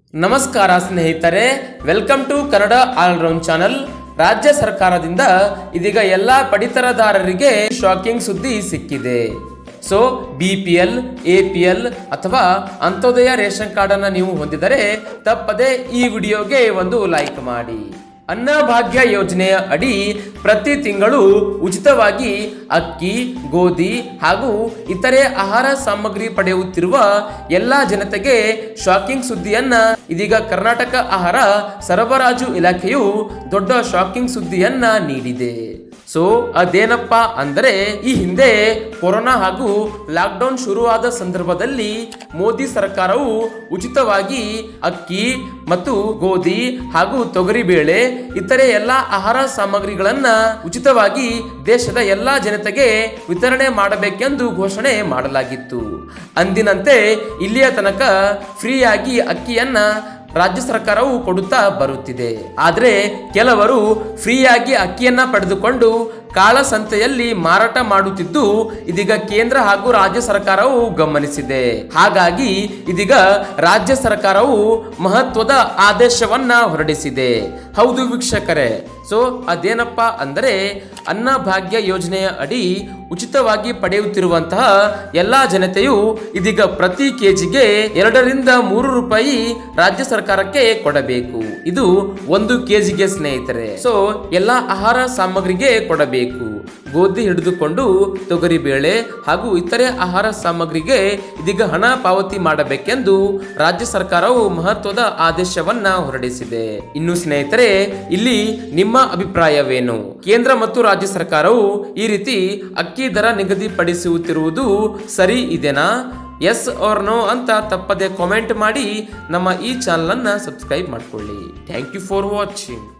ನಮಸ್ಕಾರ ಸ್ನೇಹಿತರೆ welcome to Kannada all round channel ರಾಜ್ಯ ಸರ್ಕಾರದಿಂದ ಇದೀಗ ಎಲ್ಲ ಪಡಿತರದಾರರಿಗೆ ಶಾಕಿಂಗ್ ಸುದ್ದಿ ಸಿಕ್ಕಿದೆ so B P L A P L ಅಥವಾ ಅಂತ್ಯೋದಯ ರೇಷನ್ ಕಾರ್ಡ್ ಅನ್ನ ನೀವು ಹೊಂದಿದರೆ ತಪ್ಪದೆ ಈ ವಿಡಿಯೋಗೆ ಒಂದು ಲೈಕ್ ಮಾಡಿ ಅನ್ನಭಾಗ್ಯ ಯೋಜನೆಯ ಅಡಿ ಪ್ರತಿ ತಿಂಗಳು ಉಚಿತವಾಗಿ ಅಕ್ಕಿ ಗೋಧಿ ಹಾಗೂ ಇತರೆ ಆಹಾರ ಸಾಮಗ್ರಿ ಪಡೆಯುತ್ತಿರುವ ಎಲ್ಲ ಜನತೆಗೆ ಶಾಕಿಂಗ್ ಸುದ್ದಿಯನ್ನ ಇದೀಗ ಕರ್ನಾಟಕ ಆಹಾರ ಸರಬರಾಜು ಇಲಾಖೆಯು ದೊಡ್ಡ ಶಾಕಿಂಗ್ ಸುದ್ದಿಯನ್ನ ನೀಡಿದೆ ಸೊ ಅದೇನಪ್ಪ ಅಂದರೆ ಈ ಹಿಂದೆ ಕೊರೋನಾ ಹಾಗೂ ಲಾಕ್ಡೌನ್ ಶುರುವಾದ ಸಂದರ್ಭದಲ್ಲಿ ಮೋದಿ ಸರ್ಕಾರವು ಉಚಿತವಾಗಿ ಅಕ್ಕಿ ಮತ್ತು ಗೋಧಿ ಹಾಗೂ ತೊಗರಿಬೇಳೆ ಇತರೆ ಎಲ್ಲ ಆಹಾರ ಸಾಮಗ್ರಿಗಳನ್ನ ಉಚಿತವಾಗಿ ದೇಶದ ಎಲ್ಲಾ ಜನತೆಗೆ ವಿತರಣೆ ಮಾಡಬೇಕೆಂದು ಘೋಷಣೆ ಮಾಡಲಾಗಿತ್ತು ಅಂದಿನಂತೆ ಇಲ್ಲಿಯ ತನಕ ಫ್ರೀಯಾಗಿ ಅಕ್ಕಿಯನ್ನ ರಾಜ್ಯ ಸರ್ಕಾರವು ಕೊಡುತ್ತಾ ಬರುತ್ತಿದೆ ಆದರೆ ಕೆಲವರು ಫ್ರೀಯಾಗಿ ಅಕ್ಕಿಯನ್ನ ಪಡೆದುಕೊಂಡು ಕಾಳಸಂತೆಯಲ್ಲಿ ಮಾರಾಟ ಮಾಡುತ್ತಿದ್ದು ಇದೀಗ ಕೇಂದ್ರ ಹಾಗೂ ರಾಜ್ಯ ಸರ್ಕಾರವು ಗಮನಿಸಿದೆ ಹಾಗಾಗಿ ಇದೀಗ ರಾಜ್ಯ ಸರ್ಕಾರವು ಮಹತ್ವದ ಆದೇಶವನ್ನ ಹೊರಡಿಸಿದೆ ಹೌದು ವೀಕ್ಷಕರೇ ಸೊ ಅದೇನಪ್ಪ ಅಂದರೆ ಅನ್ನಭಾಗ್ಯ ಯೋಜನೆಯ ಅಡಿ ಉಚಿತವಾಗಿ ಪಡೆಯುತ್ತಿರುವಂತಹ ಎಲ್ಲಾ ಜನತೆಯು ಇದೀಗ ಪ್ರತಿ ಕೆಜಿಗೆ ಎರಡರಿಂದ ಮೂರು ರೂಪಾಯಿ ರಾಜ್ಯ ಸರ್ಕಾರಕ್ಕೆ ಕೊಡಬೇಕು ಇದು ಒಂದು ಕೆಜಿಗೆ ಸ್ನೇಹಿತರೆ ಸೊ ಎಲ್ಲಾ ಆಹಾರ ಸಾಮಗ್ರಿಗೆ ಕೊಡಬೇಕು ಗೋಧಿ ಹಿಡಿದುಕೊಂಡು ತೊಗರಿಬೇಳೆ ಹಾಗೂ ಇತರೆ ಆಹಾರ ಸಾಮಗ್ರಿಗೆ ಇದೀಗ ಹಣ ಪಾವತಿ ಮಾಡಬೇಕೆಂದು ರಾಜ್ಯ ಸರ್ಕಾರವು ಮಹತ್ವದ ಆದೇಶವನ್ನ ಹೊರಡಿಸಿದೆ ಇನ್ನು ಸ್ನೇಹಿತರೆ ಇಲ್ಲಿ ನಿಮ್ಮ ಅಭಿಪ್ರಾಯವೇನು ಕೇಂದ್ರ ಮತ್ತು ರಾಜ್ಯ ಸರ್ಕಾರವು ಈ ರೀತಿ ಅಕ್ಕಿ ದರ ನಿಗದಿಪಡಿಸುತ್ತಿರುವುದು ಸರಿ ಇದೆನಾ ಎಸ್ ಆರ್ ನೋ ಅಂತ ತಪ್ಪದೆ ಕಾಮೆಂಟ್ ಮಾಡಿ ನಮ್ಮ ಈ ಚಾನಲ್ ಅನ್ನ ಸಬ್ಸ್ಕ್ರೈಬ್ ಮಾಡ್ಕೊಳ್ಳಿ ಥ್ಯಾಂಕ್ ಯು ಫಾರ್ ವಾಚಿಂಗ್